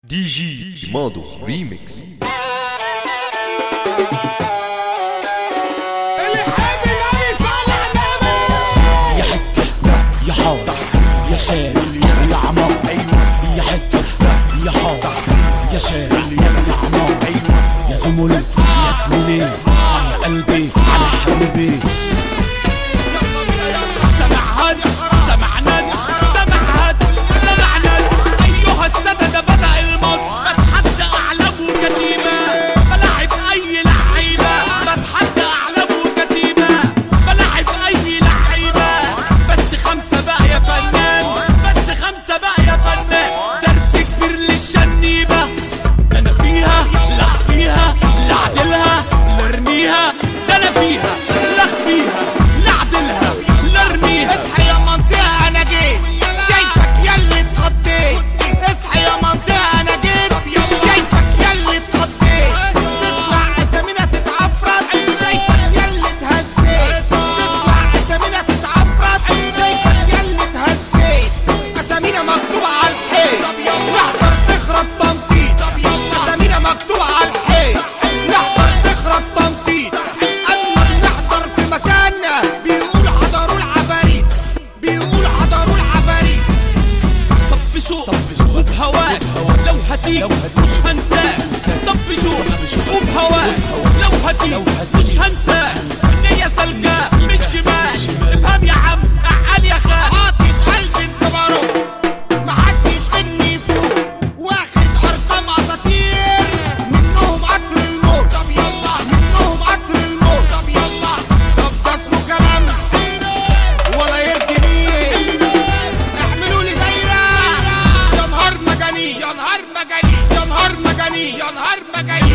دي جي مادو ريميكس الحب نبي صالح نبي يا حكة يا حافظ يا شارع يا عمار يا حكة يا حافظ يا شارع يا عمار يا زملاء يا زميلي يا قلبي على حبيبي سمع هدش سمع ندش سمع هدش سمع ندش ايها السادة ده بدأ الماتش بتحدى اعلام وكتيبة بلاعب اي لعيبة بتحدى اعلام وكتيبة بلاعب اي لعيبة بس خمسة بقى يا فنان بس خمسة بقى يا فنان درس كبير للشنيبة ده انا فيها لخ فيها لعدلها لارميها ده انا فيها لخ فيها لعدلها لارميها اصحى يا منطقة أنا جيت شايفك ياللي اتخضيت اصحى يا منطقة أنا جيت شايفك ياللي اتخضيت تسمع أسامينا تتعفرت شايفك ياللي اتهزيت تسمع أسامينا تتعفرت شايفك ياللي اتهزيت أسامينا مكتوبة على الحيط نحضر تخرب تنطيط أسامينا مكتوبة على الحيط نحضر تخرب تنطيط أما بنحضر في مكاننا بيقول حضروا العفاريت بيقول حضروا العفاريت طبشوا وبهواك لو هتيجي مش هنساك طبشوا وبهواك لو هتيجي مش هنساك النية سلكة مش شمال افهم يا عم اعقل يا خال عاطف قلبي انتبارو محدش مني فوق واخد ارقام اساطير منهم قطر الموت طب يلا منهم قطر الموت طب يلا طب ده اسمه كلام ولا يرضي مين اعملوا لي دايره يا نهار مجانين يا نهار مجانين يا نهار مجانين يا نهار مجانين